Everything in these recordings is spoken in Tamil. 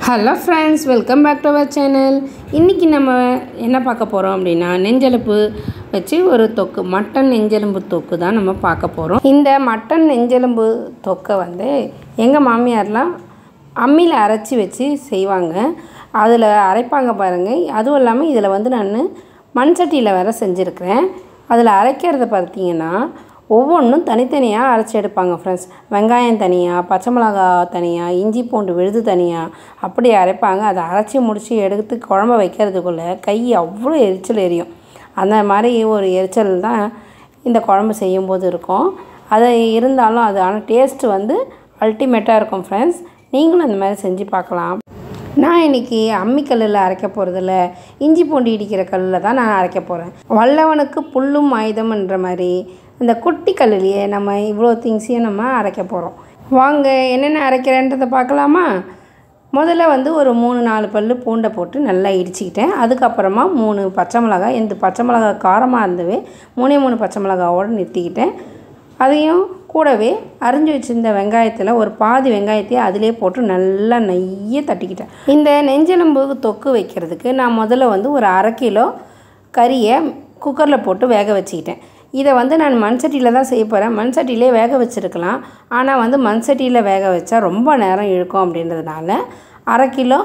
hello friends welcome back to our channel இன்றைக்கி நம்ம என்ன பார்க்க போகிறோம் அப்படின்னா நெஞ்செலும்பு வச்சு ஒரு தொக்கு மட்டன் நெஞ்செலும்பு தொக்கு தான் நம்ம பார்க்க போகிறோம் இந்த மட்டன் நெஞ்செலும்பு தொக்கை வந்து எங்கள் மாமியார்லாம் அம்மியில் அரைச்சி வச்சு செய்வாங்க அதில் அரைப்பாங்க பாருங்கள் அதுவும் இல்லாமல் இதில் வந்து நான் மண் சட்டியில் வேறு செஞ்சுருக்கிறேன் அதில் அரைக்கிறத பார்த்தீங்கன்னா ஒவ்வொன்றும் தனித்தனியாக அரைச்சி எடுப்பாங்க ஃப்ரெண்ட்ஸ் வெங்காயம் தனியாக பச்சை மிளகா தனியாக இஞ்சி பூண்டு விழுது தனியாக அப்படி அரைப்பாங்க அதை அரைச்சி முடித்து எடுத்து குழம்ப வைக்கிறதுக்குள்ளே கை அவ்வளோ எரிச்சல் எரியும் அந்த மாதிரி ஒரு எரிச்சல் தான் இந்த குழம்பு செய்யும்போது இருக்கும் அது இருந்தாலும் அது ஆனால் டேஸ்ட்டு வந்து அல்டிமேட்டாக இருக்கும் ஃப்ரெண்ட்ஸ் நீங்களும் இந்த மாதிரி செஞ்சு பார்க்கலாம் நான் இன்றைக்கி அம்மிக்கல்லில் அரைக்க போகிறதில்ல இஞ்சி பூண்டு இடிக்கிற கல்லில் தான் நான் அரைக்க போகிறேன் வல்லவனுக்கு புல்லும் ஆயுதம்ன்ற மாதிரி இந்த குட்டி கல்லுலேயே நம்ம இவ்வளோ திங்ஸையும் நம்ம அரைக்க போகிறோம் வாங்க என்னென்ன அரைக்கிறேன்றதை பார்க்கலாமா முதல்ல வந்து ஒரு மூணு நாலு பல் பூண்டை போட்டு நல்லா இடிச்சிக்கிட்டேன் அதுக்கப்புறமா மூணு பச்சை மிளகாய் இந்த பச்சை மிளகாய் காரமாக இருந்தவே மூணே மூணு பச்சை மிளகாவோடு நிறுத்திக்கிட்டேன் அதையும் கூடவே அரிஞ்சு வச்சுருந்த வெங்காயத்தில் ஒரு பாதி வெங்காயத்தையே அதிலே போட்டு நல்லா நெய்ய தட்டிக்கிட்டேன் இந்த நெஞ்செலும்பு தொக்கு வைக்கிறதுக்கு நான் முதல்ல வந்து ஒரு அரை கிலோ கறியை குக்கரில் போட்டு வேக வச்சுக்கிட்டேன் இதை வந்து நான் மண் சட்டியில் தான் செய்ய போகிறேன் மண் சட்டியிலே வேக வச்சுருக்கலாம் ஆனால் வந்து மண் சட்டியில் வேக வச்சா ரொம்ப நேரம் இழுக்கும் அப்படின்றதுனால அரை கிலோ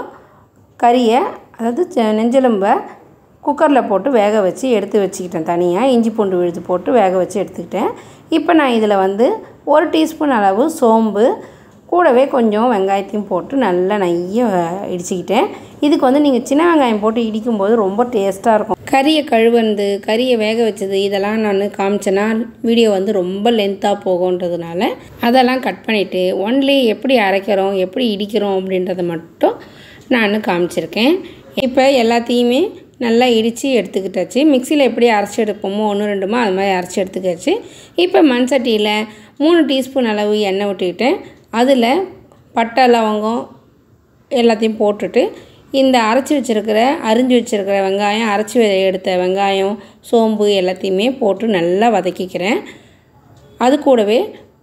கறியை அதாவது செ- நெஞ்செலும்பை குக்கரில் போட்டு வேக வச்சு எடுத்து வச்சுக்கிட்டேன் தனியாக இஞ்சி பூண்டு விழுது போட்டு வேக வச்சு எடுத்துக்கிட்டேன் இப்போ நான் இதில் வந்து ஒரு டீஸ்பூன் அளவு சோம்பு கூடவே கொஞ்சம் வெங்காயத்தையும் போட்டு நல்லா நைய இடிச்சுக்கிட்டேன் இதுக்கு வந்து நீங்கள் சின்ன வெங்காயம் போட்டு இடிக்கும்போது ரொம்ப டேஸ்ட்டாக இருக்கும் கறியை கழுவுனது கறியை வேக வச்சது இதெல்லாம் நான் காமிச்சேன்னா வீடியோ வந்து ரொம்ப லென்த்தாக போகுன்றதுனால அதெல்லாம் கட் பண்ணிவிட்டு ஒன்லி எப்படி அரைக்கிறோம் எப்படி இடிக்கிறோம் அப்படின்றத மட்டும் நான் காமிச்சிருக்கேன் இப்போ எல்லாத்தையுமே நல்லா இடித்து எடுத்துக்கிட்டாச்சு மிக்சியில் எப்படி அரைச்சி எடுப்போமோ ஒன்று ரெண்டுமா அது மாதிரி அரைச்சி எடுத்துக்காச்சு இப்போ மண் சட்டியில் மூணு டீஸ்பூன் அளவு எண்ணெய் விட்டுக்கிட்டேன் அதில் பட்டை லவங்கம் எல்லாத்தையும் போட்டுட்டு இந்த அரைச்சி வச்சுருக்கிற அரிஞ்சு வச்சுருக்கிற வெங்காயம் அரைச்சி எடுத்த வெங்காயம் சோம்பு எல்லாத்தையுமே போட்டு நல்லா வதக்கிக்கிறேன் அது கூடவே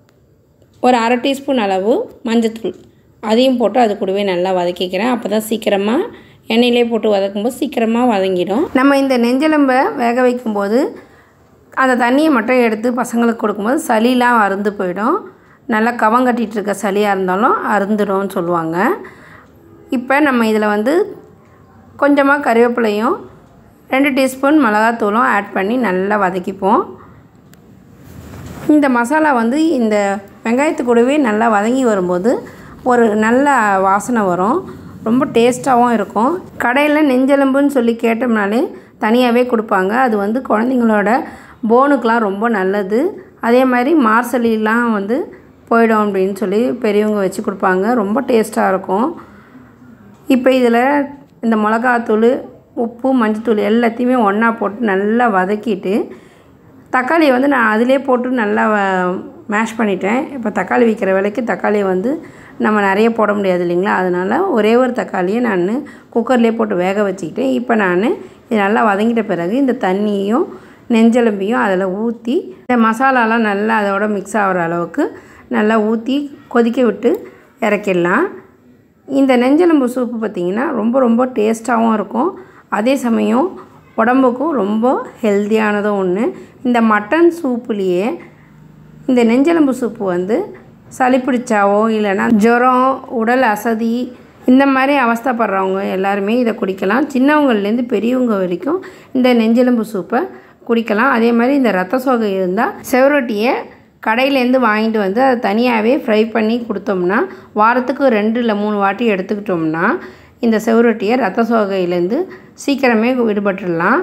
ஒரு அரை டீஸ்பூன் அளவு மஞ்சத்தூள் அதையும் போட்டு அது கூடவே நல்லா வதக்கிக்கிறேன் அப்போ தான் சீக்கிரமாக எண்ணெயிலே போட்டு வதக்கும்போது சீக்கிரமாக வதங்கிடும் நம்ம இந்த நெஞ்செலும்பை வேக வைக்கும்போது அந்த தண்ணியை மட்டும் எடுத்து பசங்களுக்கு கொடுக்கும்போது சளிலாம் அருந்து போயிடும் நல்லா கவம் கட்டிகிட்டு இருக்க சளியாக இருந்தாலும் அருந்துடும்னு சொல்லுவாங்க இப்போ நம்ம இதில் வந்து கொஞ்சமாக கறிவேப்பிலையும் ரெண்டு டீஸ்பூன் மிளகாத்தூளும் ஆட் பண்ணி நல்லா வதக்கிப்போம் இந்த மசாலா வந்து இந்த வெங்காயத்து கூடவே நல்லா வதங்கி வரும்போது ஒரு நல்ல வாசனை வரும் ரொம்ப டேஸ்ட்டாகவும் இருக்கும் கடையில் நெஞ்செலும்புன்னு சொல்லி கேட்டோம்னாலே தனியாகவே கொடுப்பாங்க அது வந்து குழந்தைங்களோட போனுக்கெலாம் ரொம்ப நல்லது அதே மாதிரி மார்சலிலாம் வந்து போயிடும் அப்படின்னு சொல்லி பெரியவங்க வச்சு கொடுப்பாங்க ரொம்ப டேஸ்ட்டாக இருக்கும் இப்போ இதில் இந்த மிளகாத்தூள் உப்பு மஞ்சத்தூள் எல்லாத்தையுமே ஒன்றா போட்டு நல்லா வதக்கிட்டு தக்காளியை வந்து நான் அதிலே போட்டு நல்லா மேஷ் பண்ணிட்டேன் இப்போ தக்காளி விற்கிற விலைக்கு தக்காளியை வந்து நம்ம நிறைய போட முடியாது இல்லைங்களா அதனால் ஒரே ஒரு தக்காளியை நான் குக்கர்லேயே போட்டு வேக வச்சுக்கிட்டேன் இப்போ நான் இது நல்லா வதங்கிட்ட பிறகு இந்த தண்ணியும் நெஞ்செலும்பையும் அதில் ஊற்றி இந்த மசாலாலாம் நல்லா அதோட மிக்ஸ் ஆகிற அளவுக்கு நல்லா ஊற்றி கொதிக்க விட்டு இறக்கிடலாம் இந்த நெஞ்செலும்பு சூப்பு பார்த்திங்கன்னா ரொம்ப ரொம்ப டேஸ்ட்டாகவும் இருக்கும் அதே சமயம் உடம்புக்கும் ரொம்ப ஹெல்த்தியானதும் ஒன்று இந்த மட்டன் சூப்புலேயே இந்த நெஞ்செலும்பு சூப்பு வந்து சளி பிடிச்சாவோ இல்லைன்னா ஜுரம் உடல் அசதி இந்த மாதிரி அவஸ்தைப்படுறவங்க எல்லாருமே இதை குடிக்கலாம் சின்னவங்கள்லேருந்து பெரியவங்க வரைக்கும் இந்த நெஞ்செலும்பு சூப்பை குடிக்கலாம் அதே மாதிரி இந்த ரத்த சோகை இருந்தால் செவரொட்டியை கடையிலேருந்து வாங்கிட்டு வந்து அதை தனியாகவே ஃப்ரை பண்ணி கொடுத்தோம்னா வாரத்துக்கு ரெண்டு இல்லை மூணு வாட்டி எடுத்துக்கிட்டோம்னா இந்த செவரொட்டியை ரத்த சோகையிலேருந்து சீக்கிரமே விடுபட்டுடலாம்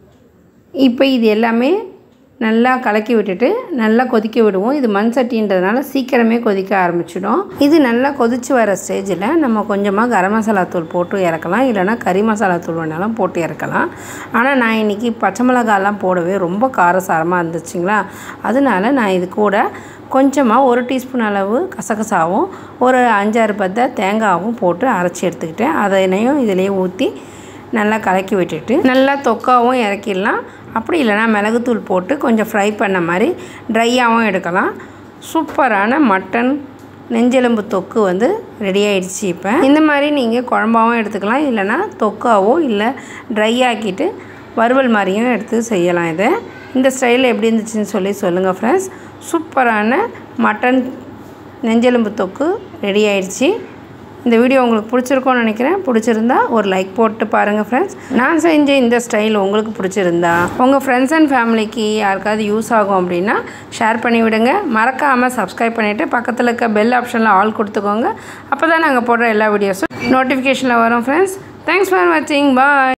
இப்போ இது எல்லாமே நல்லா கலக்கி விட்டுட்டு நல்லா கொதிக்க விடுவோம் இது மண் சட்டின்றதுனால சீக்கிரமே கொதிக்க ஆரம்பிச்சிடும் இது நல்லா கொதிச்சு வர ஸ்டேஜில் நம்ம கொஞ்சமாக கரம் மசாலா தூள் போட்டு இறக்கலாம் இல்லைனா கறி மசாலா தூள் வேணாலும் போட்டு இறக்கலாம் ஆனால் நான் இன்றைக்கி பச்சை மிளகாலாம் போடவே ரொம்ப காரசாரமாக இருந்துச்சுங்களா அதனால நான் இது கூட கொஞ்சமாக ஒரு டீஸ்பூன் அளவு கசகசாவும் ஒரு அஞ்சாறு பத்த தேங்காவும் போட்டு அரைச்சி எடுத்துக்கிட்டேன் அதனையும் இதிலே ஊற்றி நல்லா கலக்கி விட்டுட்டு நல்லா தொக்காவும் இறக்கிடலாம் அப்படி இல்லைனா மிளகுத்தூள் போட்டு கொஞ்சம் ஃப்ரை பண்ண மாதிரி ட்ரையாகவும் எடுக்கலாம் சூப்பரான மட்டன் நெஞ்செலும்பு தொக்கு வந்து ரெடி ஆயிடுச்சு இப்போ இந்த மாதிரி நீங்கள் குழம்பாவும் எடுத்துக்கலாம் இல்லைனா தொக்காவோ இல்லை ட்ரை ஆக்கிட்டு வறுவல் மாதிரியும் எடுத்து செய்யலாம் இதை இந்த ஸ்டைலில் எப்படி இருந்துச்சுன்னு சொல்லி சொல்லுங்கள் ஃப்ரெண்ட்ஸ் சூப்பரான மட்டன் நெஞ்செலும்பு தொக்கு ரெடி ஆயிடுச்சு இந்த வீடியோ உங்களுக்கு பிடிச்சிருக்கோன்னு நினைக்கிறேன் பிடிச்சிருந்தா ஒரு லைக் போட்டு பாருங்கள் ஃப்ரெண்ட்ஸ் நான் செஞ்ச இந்த ஸ்டைல் உங்களுக்கு பிடிச்சிருந்தா உங்கள் ஃப்ரெண்ட்ஸ் அண்ட் ஃபேமிலிக்கு யாருக்காவது யூஸ் ஆகும் அப்படின்னா ஷேர் பண்ணி விடுங்க மறக்காமல் சப்ஸ்கிரைப் பண்ணிவிட்டு பக்கத்தில் இருக்க பெல் ஆப்ஷனில் ஆல் கொடுத்துக்கோங்க அப்போ தான் நாங்கள் போடுற எல்லா வீடியோஸும் நோட்டிஃபிகேஷனில் வரும் ஃப்ரெண்ட்ஸ் தேங்க்ஸ் ஃபார் வாட்சிங் பாய்